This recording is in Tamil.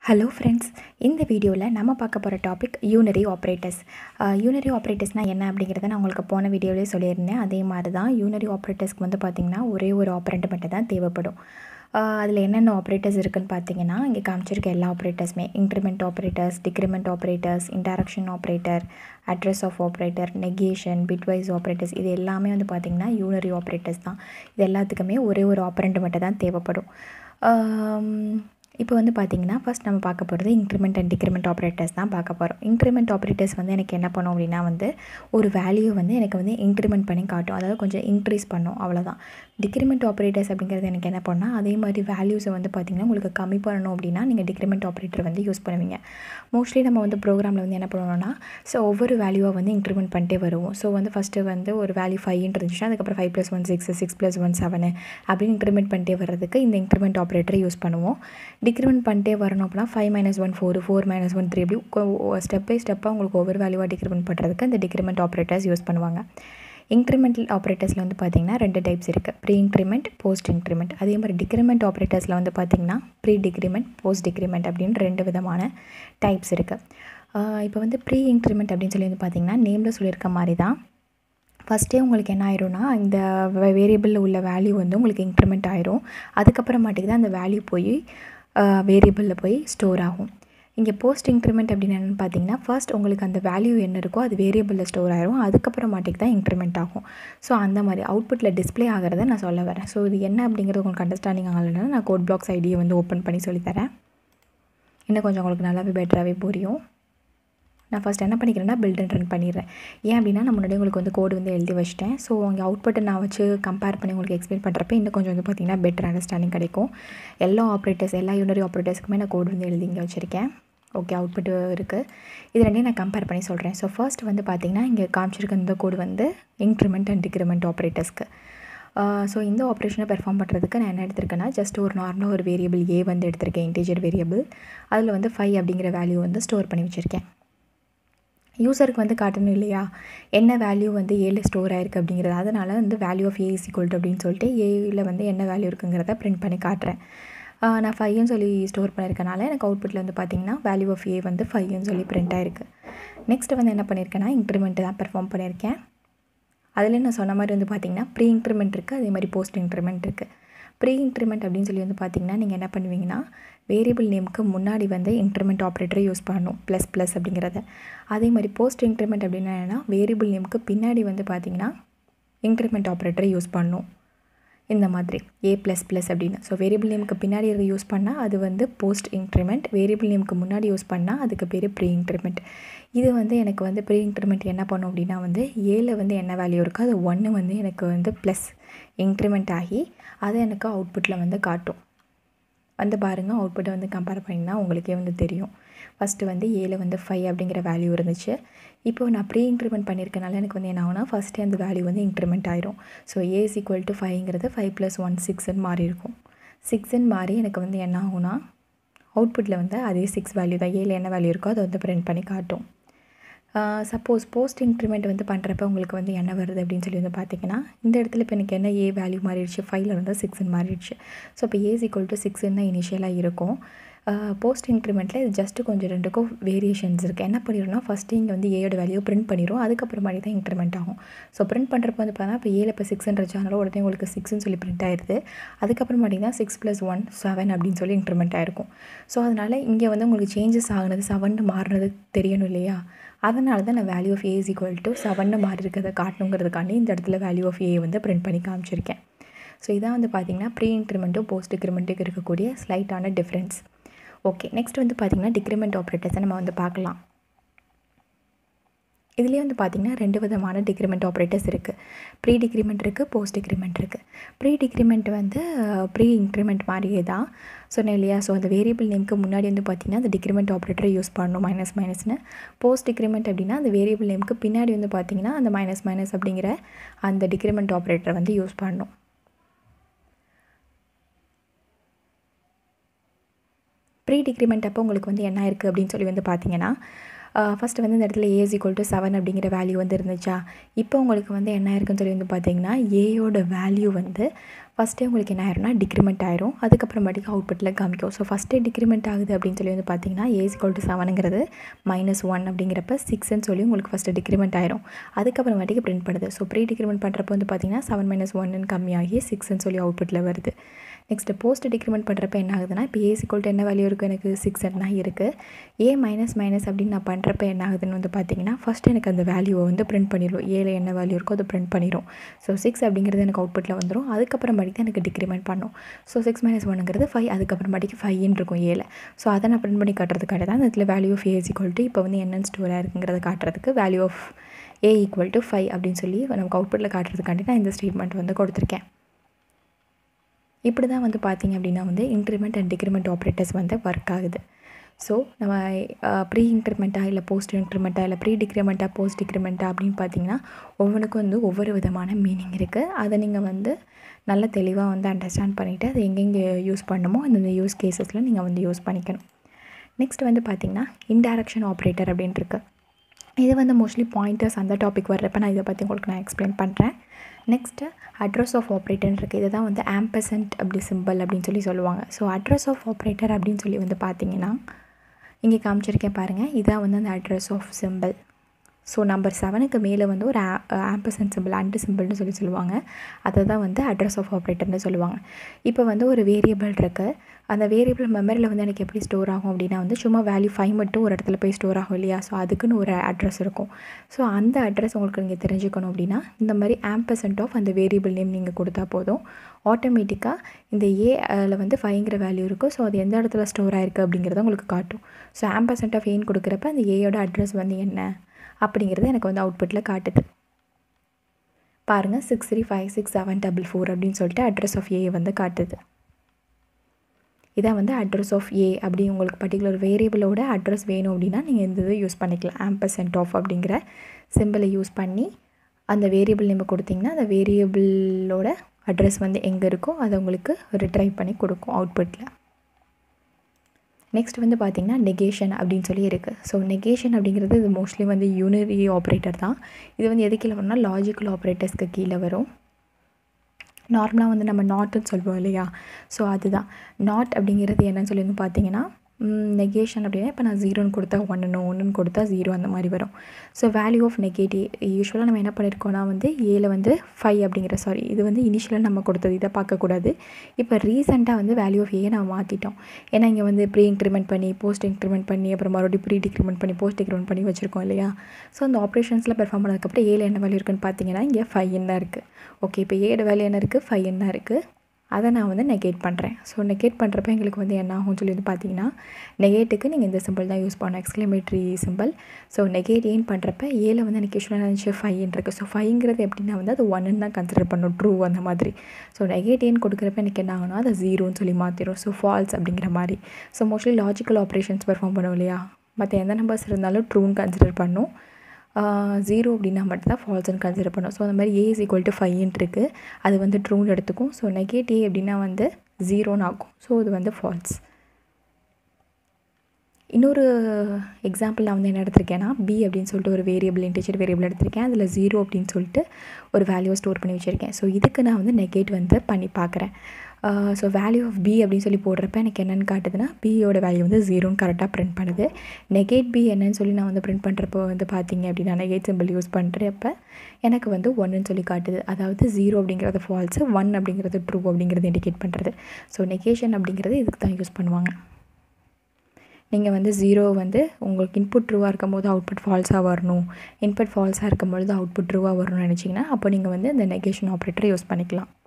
ஹலோ ஃப்ரெண்ட்ஸ் இந்த வீடியோவில் நம்ம பார்க்க போகிற டாபிக் யூனரி ஆப்ரேட்டர்ஸ் யூனரி ஆப்ரேட்டர்ஸ்னால் என்ன அப்படிங்கிறத நான் உங்களுக்கு போன வீடியோவிலே சொல்லியிருந்தேன் அதே மாதிரி தான் யூனரி ஆப்ரேட்டர்ஸ்க்கு வந்து பார்த்திங்கன்னா ஒரே ஒரு ஆப்ரேட்டர் மட்டும் தான் தேவைப்படும் அதில் என்னென்ன ஆப்ரேட்டர்ஸ் இருக்குன்னு பார்த்தீங்கன்னா இங்கே காமிச்சிருக்க எல்லா ஆப்ரேட்டர்ஸுமே increment operators decrement operators interaction operator address of operator negation bitwise operators இது எல்லாமே வந்து பார்த்திங்கன்னா யூனரி ஆப்ரேட்டர்ஸ் தான் இது எல்லாத்துக்குமே ஒரே ஒரு ஆப்ரண்ட் மட்டும் தான் தேவைப்படும் இப்போ வந்து பார்த்திங்கன்னா ஃபஸ்ட் நம்ம பார்க்க போகிறது இன்க்ரிமெண்ட் அண்ட் டிக்ரிமெண்ட் ஆப்ரேட்டர்ஸ் தான் பார்க்க போகிறோம் இன்க்ரிமெண்ட் ஆப்ரேட்டர்ஸ் வந்து எனக்கு என்ன பண்ணும் அப்படின்னா வந்து ஒரு வேல்யூ வந்து எனக்கு வந்து இன்க்ரிமெண்ட் பண்ணி காட்டும் அதாவது கொஞ்சம் இன்க்ரீஸ் பண்ணும் அவ்வளோதான் டிக்ரிமெண்ட் ஆப்ரேட்டர்ஸ் அப்படிங்கிறது எனக்கு என்ன பண்ணால் அதே மாதிரி வேல்யூஸை வந்து பார்த்திங்கன்னா உங்களுக்கு கம்மி பண்ணணும் அப்படின்னா நீங்கள் டிக்ரிமெண்ட் ஆப்ரேட்டர் வந்து யூஸ் பண்ணுவீங்க மோஸ்ட்லி நம்ம வந்து ப்ரோக்ராமில் வந்து என்ன பண்ணுவோம்னா ஸோ ஒவ்வொரு வேல்யூவை வந்து இன்க்ரிமெண்ட் பண்ணிட்டே வருவோம் ஸோ வந்து ஃபஸ்ட்டு வந்து ஒரு வேல்யூ ஃபைவ்னு இருந்துச்சுன்னா அதுக்கப்புறம் five plus one six six plus one செவனு அப்படின்னு இன்க்ரிமெண்ட் பண்ணிட்டே வர்றதுக்கு இந்த இன்க்ரிமெண்ட் ஆப்ரேட்டரை யூஸ் பண்ணுவோம் டிக்ரிமெண்ட் பண்ணிட்டே வரணும் அப்படின்னா five minus one four four minus one three அப்படி ஸ்டெப் பை ஸ்டெப்பாக உங்களுக்கு ஒவ்வொரு வேல்யூவாக டிக்ரிமெண்ட் பண்ணுறதுக்கு இந்த டிக்ரிமெண்ட் ஆப்ரேட்டர்ஸ் யூஸ் பண்ணுவாங்க இன்க்ரிமெண்டல் ஆப்ரேட்டர்ஸில் வந்து பார்த்திங்கன்னா ரெண்டு டைப்ஸ் இருக்குது ப்ரீ இன்க்ரிமெண்ட் போஸ்ட் இன்க்ரிமெண்ட் அதே மாதிரி டிக்ரிமெண்ட் ஆப்ரேட்டர்ஸில் வந்து பார்த்திங்கன்னா ப்ரீ டிக்ரிமெண்ட் போஸ்ட் டிக்ரிமெண்ட் அப்படின்னு ரெண்டு விதமான டைப்ஸ் இருக்குது இப்போ வந்து ப்ரீ இன்க்ரிமெண்ட் அப்படின்னு சொல்லி வந்து பார்த்திங்கன்னா நேமில் சொல்லியிருக்க மாதிரி தான் ஃபஸ்ட்டே உங்களுக்கு என்ன ஆயிரும்னா இந்த வேரியபிளில் உள்ள வேல்யூ வந்து உங்களுக்கு இன்க்ரிமெண்ட் ஆயிரும் அதுக்கப்புறமாட்டிக்கு தான் அந்த வேல்யூ போய் வேரியபிளில் போய் ஸ்டோர் ஆகும் இங்கே போஸ்ட் இன்க்ரிமெண்ட் அப்படின்னு என்னென்னு பார்த்தீங்கன்னா ஃபர்ஸ்ட் உங்களுக்கு அந்த வேல்யூ என்ன இருக்கோ அது வேரியபிளில் ஸ்டோர் ஆகிரும் அதுக்கப்புறமாட்டிக்கு தான் இன்க்ரிமெண்ட் ஆகும் ஸோ அந்த மாதிரி அவுட்புட்டில் டிஸ்பிளே ஆகிறத நான் சொல்ல வரேன் ஸோ இது என்ன அப்படிங்கிறது உங்களுக்கு அண்டர்ஸ்டாண்டிங் ஆகலைன்னா நான் கோட் பிளாக்ஸ் ஐடியை வந்து ஓப்பன் பண்ணி சொல்லித்தரேன் இன்னும் கொஞ்சம் உங்களுக்கு நல்லாவே பெட்டராகவே புரியும் நான் ஃபஸ்ட் என்ன பண்ணிக்கிறேன்னா பில்ட் அண்ட் ரன் பண்ணிடுறேன் ஏன் அப்படின்னா நான் முன்னாடி உங்களுக்கு வந்து கோடு வந்து எழுதி வச்சிட்டேன் ஸோ அங்கே அவுட்புட்டை நான் வச்சு கம்பேர் பண்ணி உங்களுக்கு எக்ஸ்பிளைன் பண்ணுறப்ப இன்னும் கொஞ்சம் வந்து பார்த்திங்கன்னா பெட்டர் அண்டர்ஸ்டாண்டிங் கிடைக்கும் எல்லா ஆப்ரேட்டர்ஸ் எல்லா யூனரி ஆப்ரேட்டர்ஸ்க்குமே நான் கோடு வந்து எழுதி இங்கே வச்சுருக்கேன் ஓகே அவுட்புட் இருக்குது இது ரெண்டையும் நான் கம்பேர் பண்ணி சொல்கிறேன் ஸோ ஃபர்ஸ்ட் வந்து பார்த்திங்கன்னா இங்கே காமிச்சிருக்க இந்த கோடு வந்து இன்க்ரிமெண்ட் அண்ட் டிக்ரிமெண்ட் ஆப்ரேட்டர்ஸ்க்கு ஸோ இந்த ஆப்ரேஷனை பெர்ஃபார்ம் பண்ணுறதுக்கு நான் என்ன எடுத்திருக்கேன்னா ஜஸ்ட் ஒரு நார்மலாக ஒரு வேரியபிள் ஏ வந்து எடுத்திருக்கேன் இன்டீஜர் வேரியபிள் அதில் வந்து ஃபைவ் அப்படிங்கிற வேல்யூ வந்து ஸ்டோர் பண்ணி வச்சுருக்கேன் யூசருக்கு வந்து காட்டணும் இல்லையா என்ன வேல்யூ வந்து ஏல ஸ்டோர் ஆயிருக்கு அப்படிங்கிறது அதனால் வந்து value of A is equal அப்படின்னு சொல்லிட்டு ஏயில் வந்து என்ன வேல்யூ இருக்குங்கிறத பிரிண்ட் பண்ணி காட்டுறேன் நான் ஃபைவ்னு சொல்லி ஸ்டோர் பண்ணியிருக்கனால எனக்கு அவுட்புட்டில் வந்து பார்த்திங்கன்னா வேல்யூ ஆஃப் ஏ வந்து ஃபைவ்னு சொல்லி பிரிண்ட் ஆயிருக்கு நெக்ஸ்ட்டு வந்து என்ன பண்ணியிருக்கேன்னா இன்க்ரிமெண்ட்டு தான் பெர்ஃபார்ம் பண்ணியிருக்கேன் அதில் நான் சொன்ன மாதிரி வந்து பார்த்திங்கன்னா ப்ரீ இன்க்ரிமெண்ட் இருக்குது அதே மாதிரி போஸ்ட் இன்க்ரிமெண்ட் இருக்குது ப்ரீ இன்க்ரிமெண்ட் அப்படின்னு சொல்லி வந்து பார்த்திங்கன்னா நீங்கள் என்ன பண்ணுவீங்கன்னா வேரியபிள் நேமுக்கு முன்னாடி வந்து இன்க்ரிமெண்ட் ஆப்ரேட்டரை யூஸ் பண்ணணும் ப்ளஸ் ப்ளஸ் அப்படிங்கிறத அதே மாதிரி போஸ்ட் இன்க்ரிமெண்ட் அப்படின்னா என்னென்னா வேரியபிள் நேமுக்கு பின்னாடி வந்து பார்த்திங்கன்னா இன்க்ரிமெண்ட் ஆப்ரேட்டரை யூஸ் பண்ணணும் இந்த மாதிரி ஏ ப்ளஸ் ப்ளஸ் அப்படின்னு ஸோ வேரியபிள் நேமுக்கு பின்னாடி அதை யூஸ் பண்ணால் அது வந்து போஸ்ட் இன்க்ரிமெண்ட் வேரியபிள் நேமுக்கு முன்னாடி யூஸ் பண்ணால் அதுக்கு பேர் ப்ரீ இன்க்ரிமெண்ட் இது வந்து எனக்கு வந்து ப்ரீ இன்க்ரிமெண்ட் என்ன பண்ணும் அப்படின்னா வந்து ஏல வந்து என்ன வேல்யூ இருக்கோ அது ஒன்று வந்து எனக்கு வந்து ப்ளஸ் இன்க்ரிமெண்ட் ஆகி அதை எனக்கு அவுட்புட்டில் வந்து காட்டும் வந்து பாருங்கள் அவுட்புட்டை வந்து கம்பேர் பண்ணிங்கன்னா உங்களுக்கே வந்து தெரியும் ஃபஸ்ட்டு வந்து ஏல வந்து ஃபைவ் அப்படிங்கிற வேல்யூ இருந்துச்சு இப்போ நான் ப்ரீ இன்க்ரிமெண்ட் பண்ணியிருக்கனால எனக்கு வந்து என்ன ஆகுனா ஃபஸ்ட்டே அந்த வேல்யூ வந்து இன்க்ரிமெண்ட் ஆயிரும் so A is equal to ஃபைவ்ங்கிறது ஃபைவ் ப்ளஸ் ஒன் சிக்ஸ்ன்னு மாறி இருக்கும் சிக்ஸ்ன்னு மாறி எனக்கு வந்து என்ன ஆகுனா அவுட்புட்டில் வந்து அதே சிக்ஸ் வேல்யூ தான் ஏல என்ன வேல்யூ இருக்கோ அதை வந்து பிரிண்ட் பண்ணி காட்டும் சப்போஸ் போஸ்ட் இன்க்ரிமெண்ட் வந்து பண்ணுறப்ப உங்களுக்கு வந்து என்ன வருது அப்படின்னு சொல்லி வந்து பார்த்தீங்கன்னா இந்த இடத்துல இப்போ எனக்கு என்ன ஏ வேல்யூ மாறிடுச்சு ஃபைவ்ல இருந்தால் சிக்ஸ்ன்னு மாறிடுச்சு ஸோ இப்போ ஏஸ் ஈக்குவல் டு சிக்ஸ்ன்னு தான் இனிஷியலாக இருக்கும் போஸ்ட் இன்க்ரிமெண்ட்டில் இது ஜஸ்ட்டு கொஞ்சம் ரெண்டுக்கும் வேரியேஷன்ஸ் இருக்குது என்ன பண்ணிடும்னா ஃபஸ்ட்டு இங்கே வந்து ஏயோட வேல்யூ பிரிண்ட் பண்ணிடும் அதுக்கப்புறமாடி தான் இன்க்ரிமெண்ட் ஆகும் ஸோ பிரிண்ட் பண்ணுறப்ப வந்து பார்த்தா இப்போ ஏல இப்போ சிக்ஸ்ன்ற சேனலோ உடனே உங்களுக்கு சிக்ஸ்னு சொல்லி பிரிண்ட் ஆயிடுது அதுக்கப்புறமாட்டி தான் சிக்ஸ் ப்ளஸ் ஒன் செவன் அப்படின்னு சொல்லி இன்க்ரிமெண்ட் ஆயிருக்கும் ஸோ அதனால் இங்கே வந்து உங்களுக்கு சேஞ்சஸ் ஆகுனது செவன் மாறுனது தெரியணும் இல்லையா அதனால தான் நான் value of A is equal to செவன்னு மாறி இருக்கிறத காட்டணுங்கிறதுக்காண்டி இந்த இடத்துல வேல்யூ ஆஃப் ஏ வந்து பிரிண்ட் பண்ணி காமிச்சிருக்கேன் ஸோ இதான் வந்து பார்த்திங்கன்னா ப்ரீ இன்க்ரிமெண்ட்டும் போஸ்ட் இன்க்ரிமெண்ட்டுக்கு இருக்கக்கூடிய ஸ்லைட்டான டிஃப்ரென்ஸ் ஓகே நெக்ஸ்ட் வந்து பார்த்திங்கன்னா டிக்ரிமெண்ட் ஆப்ரேட்டர்ஸை நம்ம வந்து பார்க்கலாம் இதுலேயே வந்து பார்த்திங்கன்னா ரெண்டு விதமான டிக்ரிமெண்ட் ஆப்ரேட்டர்ஸ் இருக்குது ப்ரீ டிக்ரிமெண்ட் இருக்குது போஸ்ட் டிக்ரிமெண்ட் இருக்குது ப்ரீ டிக்ரிமெண்ட் வந்து ப்ரீ இன்க்ரிமெண்ட் மாதிரியே தான் சொன்னேன் இல்லையா ஸோ அந்த வேரியபிள் நேமுக்கு முன்னாடி வந்து பார்த்திங்கன்னா அந்த டிக்ரிமெண்ட் ஆப்ரேட்டரை யூஸ் பண்ணணும் மைனஸ் மைனஸ்னு போஸ்ட் டிக்ரிமெண்ட் அப்படின்னா அந்த வேரியபிள் நேமுக்கு பின்னாடி வந்து பார்த்திங்கன்னா அந்த மைனஸ் மைனஸ் அப்படிங்கிற அந்த டிக்ரிமெண்ட் ஆப்ரேட்டரை வந்து யூஸ் பண்ணணும் ப்ரீ டிக்ரிமெண்ட் அப்போ உங்களுக்கு வந்து என்ன இருக்குது அப்படின்னு சொல்லி வந்து பார்த்தீங்கன்னா ஃபஸ்ட்டு வந்து இந்த இடத்துல A is equal to seven அப்படிங்கிற வேல்யூ வந்து இருந்துச்சா இப்போ உங்களுக்கு வந்து என்ன இருக்குன்னு சொல்லி வந்து பார்த்தீங்கன்னா ஏயோட வேல்யூ வந்து ஃபஸ்ட்டே உங்களுக்கு என்ன ஆயிரும்னா டிக்ரிமெண்ட் ஆயிரும் அதுக்கப்புறமாட்டிக்கு அவுட்புட்டில் காமிக்கும் ஸோ ஃபஸ்ட்டே டிக்ரிமெண்ட் ஆகுது அப்படின்னு சொல்லி வந்து பார்த்தீங்கன்னா ஏ இஸ்கோல் டு செவனுங்கிறது மைனஸ் ஒன் அப்படிங்கிறப்ப சிக்ஸ்ன்னு சொல்லி உங்களுக்கு ஃபஸ்ட்டு டிக்ரிமெண்ட் ஆயிரும் அதுக்கப்புறமாட்டிக்கு பிரிண்ட் பண்ணுது ஸோ ப்ரீ டிக்ரிமெண்ட் பண்ணுறப்ப வந்து பார்த்தீங்கன்னா செவன் மைனஸ் ஒன்னு கம்மியாகி சிக்ஸ்ன்னு சொல்லி அவுட்புட்டில் வருது நெக்ஸ்ட்டு போஸ்ட் டிக்ரிமெண்ட் பண்ணுறப்ப என்ன ஆகுதுன்னா இப்போ ஏ சிக்கோல்ட்டு என்ன வேல்யூ இருக்குது எனக்கு சிக்ஸ் என்ன இருக்குது ஏ மைனஸ் மைனஸ் அப்படின்னு நான் பண்ணுறப்ப என்ன ஆகுதுன்னு வந்து பார்த்தீங்கன்னா ஃபஸ்ட் எனக்கு அந்த வேல்யூவை வந்து பிரிண்ட் பண்ணிடும் ஏல என்ன வேல்யூ இருக்கோ அதை பிரிண்ட் பண்ணிடும் ஸோ சிக்ஸ் அப்படிங்கிறது எனக்கு அவுட்புட்டில் வந்துடும் அதுக்கப்புறமாட்டிக்கு தான் எனக்கு டிக்ரிமெண்ட் பண்ணும் ஸோ சிக்ஸ் மைனஸ் ஒன்னுங்கிறது ஃபைவ் அதுக்கப்புறமாட்டிக்கு ஃபைவ்னு இருக்கும் ஏல ஸோ அதை நான் பிரிண்ட் பண்ணி காட்டுறதுக்காக தான் இதில் வேல்யூ ஆஃப் ஏ ஈக்குவல் இப்போ வந்து என்னென்ன ஸ்டோராக இருக்குங்கிறத காட்டுறதுக்கு value of A equal to five அப்படின்னு சொல்லி நமக்கு அவுட்புட்டில் காட்டுறதுக்காண்டி நான் இந்த ஸ்டேட்மெண்ட் வந்து கொடுத்துருக்கேன் இப்படி தான் வந்து பார்த்திங்க அப்படின்னா வந்து இன்க்ரிமெண்ட் அண்ட் டிக்ரிமெண்ட் ஆப்ரேட்டர்ஸ் வந்து ஒர்க் ஆகுது ஸோ நம்ம ப்ரீ இன்க்ரிமெண்ட்டாக இல்லை போஸ்ட் இன்க்ரிமெண்ட்டாக இல்லை ப்ரீ டிக்ரிமெண்ட்டாக போஸ்ட் டிக்ரிமெண்ட்டாக அப்படின்னு பார்த்தீங்கன்னா ஒவ்வொன்றுக்கும் வந்து ஒவ்வொரு விதமான மீனிங் இருக்குது அதை நீங்கள் வந்து நல்ல தெளிவாக வந்து அண்டர்ஸ்டாண்ட் பண்ணிவிட்டு அதை எங்கெங்கே யூஸ் பண்ணுமோ அந்தந்த யூஸ் கேசஸில் நீங்கள் வந்து யூஸ் பண்ணிக்கணும் நெக்ஸ்ட் வந்து பார்த்திங்கன்னா இன்டைரக்ஷன் ஆப்ரேட்டர் அப்படின்ட்டு இருக்கு இது வந்து மோஸ்ட்லி பாயிண்டர்ஸ் அந்த டாபிக் வர்றப்ப நான் இதை பற்றி உங்களுக்கு நான் எக்ஸ்பிளைன் பண்ணுறேன் நெக்ஸ்ட்டு அட்ரஸ் ஆஃப் ஆப்ரேட்டர் இருக்குது இதை தான் வந்து ஆம்பசன்ட் அப்படி சிம்பிள் அப்படின்னு சொல்லி சொல்லுவாங்க ஸோ அட்ரஸ் ஆஃப் ஆப்ரேட்டர் அப்படின்னு சொல்லி வந்து பார்த்தீங்கன்னா இங்கே காமிச்சிருக்கேன் பாருங்கள் இதான் வந்து அந்த address of simple so number செவனுக்கு மேலே வந்து ஒரு ஆம்பசன்ட் சிம்பிள் அண்டு சிம்பிள்னு சொல்லி சொல்லுவாங்க அதை தான் வந்து அட்ரஸ் ஆஃப் ஆப்ரேட்டர்னு சொல்லுவாங்க இப்போ வந்து ஒரு வேரியபிள் இருக்குது அந்த வேரியபிள் மெமரியில் வந்து எனக்கு எப்படி ஸ்டோர் ஆகும் அப்படின்னா வந்து சும்மா வேல்யூ ஃபைவ் மட்டும் ஒரு இடத்துல போய் ஸ்டோர் ஆகும் இல்லையா ஸோ அதுக்குன்னு ஒரு அட்ரஸ் இருக்கும் ஸோ அந்த அட்ரஸ் உங்களுக்கு நீங்கள் தெரிஞ்சுக்கணும் அப்படின்னா இந்த மாதிரி ஆம்பசன்ட் ஆஃப் அந்த வேரியபிள் நேம் நீங்கள் கொடுத்தா போதும் ஆட்டோமேட்டிக்காக இந்த ஏல வந்து ஃபைங்கிற வேல்யூ இருக்கும் ஸோ அது எந்த இடத்துல ஸ்டோர் ஆயிருக்கு அப்படிங்கிறத உங்களுக்கு காட்டும் ஸோ ஆம்பசன்ட் ஆஃப் ஏன்னு கொடுக்குறப்ப அந்த ஏயோட அட்ரஸ் வந்து என்ன அப்படிங்கிறது எனக்கு வந்து அவுட்புட்டில் காட்டுது பாருங்கள் six three five six seven double four அப்படின்னு சொல்லிட்டு அட்ரஸ் ஆஃப் ஏ வந்து காட்டுது இதான் வந்து அட்ரஸ் ஆஃப் ஏ அப்படி உங்களுக்கு பர்டிகுலர் வேரியபிளோட அட்ரஸ் வேணும் அப்படின்னா நீங்கள் இந்த இது யூஸ் பண்ணிக்கலாம் ஆம்பர்சென்ட் ஆஃப் அப்படிங்கிற சிம்பிளை யூஸ் பண்ணி அந்த வேரியபிள் நேம் கொடுத்தீங்கன்னா அந்த வேரியபிளோட அட்ரஸ் வந்து எங்கே இருக்கோ அதை உங்களுக்கு ரிட்ரைவ் பண்ணி கொடுக்கும் அவுட்புட்டில் நெக்ஸ்ட் வந்து பார்த்திங்கன்னா நெகேஷன் அப்படின்னு சொல்லி இருக்குது ஸோ நெகேஷன் அப்படிங்கிறது இது மோஸ்ட்லி வந்து யூனரி ஆப்ரேட்டர் தான் இது வந்து எது கீழே வரும்னா லாஜிக்கல் ஆப்ரேட்டர்ஸ்க்கு கீழே வரும் நார்மலாக வந்து நம்ம நாட்டுன்னு சொல்லுவோம் இல்லையா ஸோ அதுதான் நாட் அப்படிங்கிறது என்னன்னு சொல்லி வந்து பார்த்தீங்கன்னா நெகேஷன் அப்படின்னா இப்போ நான் ஜீரோன்னு கொடுத்தா ஒன்று ஒன்றுன்னு கொடுத்தா ஜீரோ அந்த மாதிரி வரும் ஸோ வேல்யூ ஆஃப் நெகேட்டிவ் யூஸ்வலாக நம்ம என்ன பண்ணியிருக்கோம்னா வந்து ஏல வந்து ஃபைவ் அப்படிங்கிற சாரி இது வந்து இனிஷியலாக நம்ம கொடுத்தது இதை பார்க்கக்கூடாது இப்போ ரீசெண்டாக வந்து வேல்யூ ஆஃப் ஏ நம்ம மாற்றிட்டோம் ஏன்னா இங்கே வந்து ப்ரீ இன்க்ரிமெண்ட் பண்ணி போஸ்ட் இன்க்ரிமெண்ட் பண்ணி அப்புறம் மறுபடியும் ப்ரீ டிக்ரிமெண்ட் பண்ணி போஸ்ட் டிக்ரிமெண்ட் பண்ணி வச்சுருக்கோம் இல்லையா ஸோ அந்த ஆப்ரேஷன்ஸில் பெர்ஃபார்ம் பண்ணதுக்கப்புறம் ஏல என்ன வேல்யூ இருக்குன்னு பார்த்தீங்கன்னா இங்கே ஃபைவ் தான் இருக்குது ஓகே இப்போ ஏட வேல்யூ என்ன இருக்குது ஃபைவ் தான் இருக்குது அதை நான் வந்து நெகேட் பண்ணுறேன் ஸோ நெகேட் பண்ணுறப்ப எங்களுக்கு வந்து என்ன ஆகும்னு சொல்லி வந்து பார்த்தீங்கன்னா நெகேட்டுக்கு நீங்கள் இந்த சிம்பிள் தான் யூஸ் பண்ணணும் எக்ஸ்க்ளமேட்ரி சிம்பிள் ஸோ நெகேட் ஏன் பண்ணுறப்ப ஏல வந்து எனக்கு யூஸ்வலாக இருந்துச்சு ஃபைன் இருக்குது ஸோ ஃபைங்கிறது எப்படின்னா வந்து அது ஒன்னு தான் கன்சிடர் பண்ணும் ட்ரூ அந்த மாதிரி ஸோ நெகேட் ஏன் கொடுக்குறப்ப எனக்கு என்ன ஆகும்னா அதை ஜீரோன்னு சொல்லி மாற்றிடும் ஸோ ஃபால்ஸ் அப்படிங்கிற மாதிரி so mostly logical operations perform பண்ணுவோம் இல்லையா மற்ற எந்த நம்பர்ஸ் இருந்தாலும் ட்ரூன்னு கன்சிடர் பண்ணும் ஜீரோ அப்படின்னா மட்டும்தான் ஃபால்ஸ்னு கன்சிடர் பண்ணும் ஸோ அந்த மாதிரி ஏ இஸ் ஈக்குவல் டு ஃபைவ்ன்ட்டு இருக்குது அது வந்து ட்ரூன்னு எடுத்துக்கும் ஸோ நெகேட் ஏ அப்படின்னா வந்து ஜீரோன்னு ஆகும் ஸோ இது வந்து ஃபால்ஸ் இன்னொரு எக்ஸாம்பிள் நான் வந்து என்ன எடுத்திருக்கேன்னா பி அப்படின்னு சொல்லிட்டு ஒரு வேரியபிள் இன்டிஜர் வேரியபிள் எடுத்திருக்கேன் அதில் ஜீரோ அப்படின்னு சொல்லிட்டு ஒரு வேல்யூவை ஸ்டோர் பண்ணி வச்சுருக்கேன் ஸோ இதுக்கு நான் வந்து நெகேட் வந்து பண்ணி பார்க்குறேன் ஸோ வேல்யூ ஆஃப் பி அப்படின்னு சொல்லி போடுறப்ப எனக்கு என்னென்னு காட்டுதுன்னா பியோட வேல்யூ வந்து ஜீரோன்னு கரெக்டாக பிரிண்ட் பண்ணுது நெகேட் பி என்னன்னு சொல்லி நான் வந்து பிரிண்ட் பண்ணுறப்போ வந்து பார்த்தீங்க அப்படின்னா நெகேட் சிம்பிள் யூஸ் பண்ணுறப்ப எனக்கு வந்து ஒன்றுன்னு சொல்லி காட்டுது அதாவது ஜீரோ அப்படிங்கிறது ஃபால்ஸு ஒன் அப்படிங்கிறது ட்ரூ அப்படிங்கிறது இண்டிகேட் பண்ணுறது ஸோ நெகேஷன் அப்படிங்கிறது இதுக்கு தான் யூஸ் பண்ணுவாங்க நீங்கள் வந்து ஜீரோ வந்து உங்களுக்கு இன்புட் ட்ரூவாக இருக்கும் போது அவுட்புட் ஃபால்ஸாக வரணும் இன்புட் ஃபால்ஸாக இருக்கும் பொழுது அவுட்புட் ட்ரூவாக வரணும்னு நினச்சிங்கன்னா அப்போ நீங்கள் வந்து இந்த நெகேஷன் ஆப்ரேட்டரை யூஸ் பண்ணிக்கலாம்